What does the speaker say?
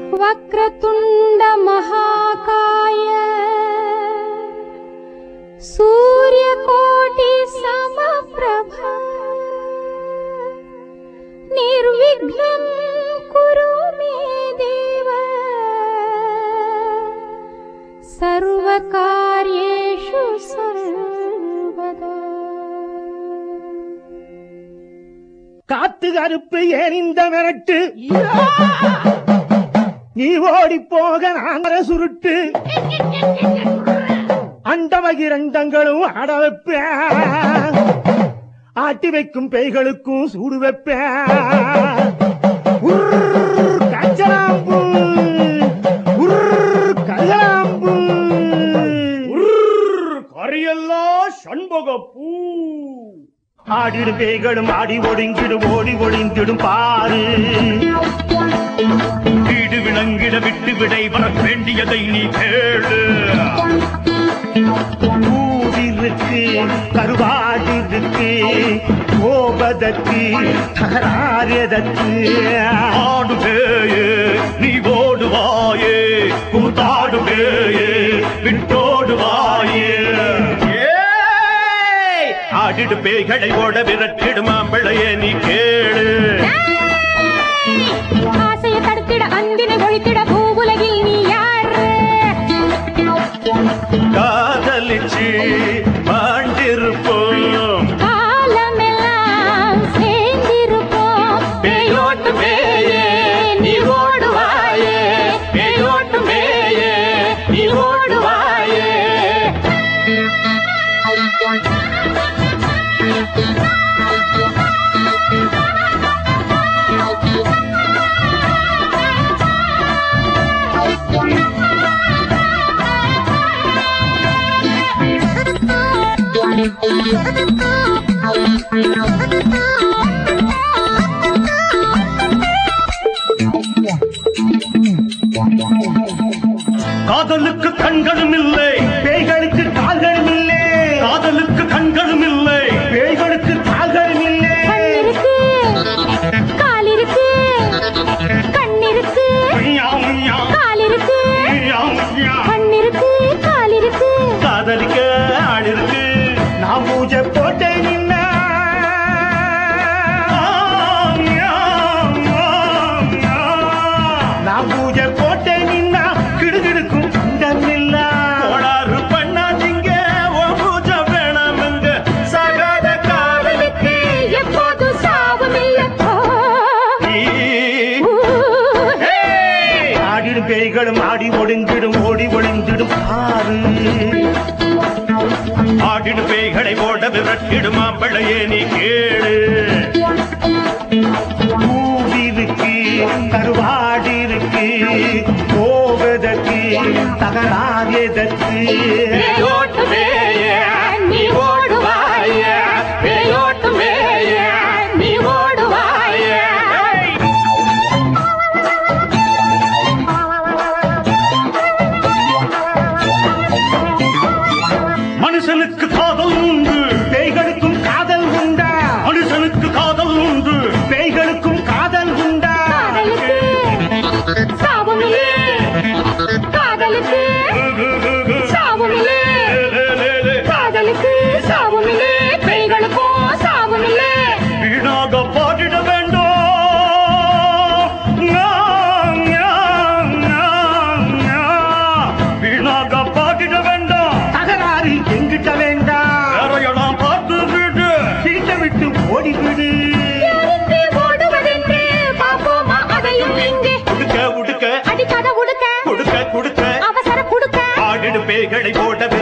वक्रतुण्ड महाकाय सूर्यकोटि समप्रभ निर्विघ्नं कुरु मे देव सर्वकार्येषु सर्वदा காத்து கருப்பு ஏன் இந்த மிரட்டு நீ ஓடி போக நாங்கர சுருட்டு அண்டமகிரண்டங்களும் ஆட வைப்பேன் ஆட்டி வைக்கும் பேய்களுக்கும் சூடு வைப்பேன் உர்ர் கச்சலாம்பு உர்ர் கல்லாம்பு கரியெல்லாம் சண்பகப்பூ ஆடிடும் பேய்களும் ஆடி ஒடுங்கிடும் ஓடி ஒளிந்திடும் பாரு வீடு விளங்கிட விட்டு விடை வர வேண்டியதை நீ கேளு பூவிருக்கு கருவாடிருக்கு கோபதற்கு தகராறுதற்கு ஆடு பேயே நீ ஓடுவாயே கூத்தாடு பேயே விட்டோடுவாயே ஏய்! ஆடிடு பேய்களை ஓட விரட்டிடும் மாம்பிளையே நீ கேளு ஆசையை தடுத்திட அன்பினை ஒழித்திட பூவுலகில் நீ யாரு காதலிச்சு பாண்டிருப்போம் காலமெல்லாம் சேர்ந்திருப்போம் பேயோட்டு பேயே நீ ஓடுவாயே பேயோட்டு பேயே நீ ஓடுவாயே காதலுக்கு கண்களும் இல்லை பேய்களுக்கு கால்களும் இல்லை காதலுக்கு கண்களும் இல்லை பேய்களுக்கு கால்களும் இல்லை கண்ணிருக்கு காலிருக்கு கண்ணிருக்கு மியா, மியா, காலிருக்கு மியா, மியா. கண்ணிருக்கு காலிருக்கு காதலிக்க ஆள் இருக்கு நான் பூஜை போட்டேன் நின்னா ஆம், யாம், ஆம், யாம். நான் பூஜை போட்டேன் நின்னா கிடுகிடுக்கும் குண்டம் இல்லா கோளாறு பண்ணாதீங்க உன் பூஜை வேணாமுங்க சகாத காதலுக்கு எப்போது சாபமில்லை நீ ஆடிடும் பேய்களும் ஆடி ஒடுங்கிடும் ஓடி ஒளிந்திடும் ஆறு ஆடிடு பேய்களை ஓட விரட்டிடும் மாம்பழையே நீ கேளு பூவிருக்கு கருவாடி இருக்கு போவதற்கு தகராறுதற்கு பேயோட்டு மேய நீ ஓடுவாய பேயோட்டு மேய நீ ஓடுவாய மனுஷனுக்கு காதல் உண்டு பேய்களுக்கும் காதல் உண்டா மனுஷனுக்கு காதல் உண்டு பேய்களுக்கும் காதல் உண்டா காதலுக்கு சாபமில்லை காதலுக்கு சாபமில்லை காதலுக்கு சாபமில்லை பெய்களுக்கும் சாபமில்லை வீணாக பாடிட வேண்டும் ஞாம், ஞாம், ஞாம், ஞாம். வீணாக பாடிட வேண்டாம் தகராறு எங்கிட்ட வேண்டாம் வேறையெல்லாம் பார்த்து விடு சீட்டை விட்டு ஓடிவிடு எங்கே ஓடுவதென்று பார்ப்போமா அதையும் இங்கே உடுக்க உடுக்க அடிக்காத உடுக்க குடுக்க குடுக்க அவசர குடுக்க ஆடிடு பேய்களை ஓட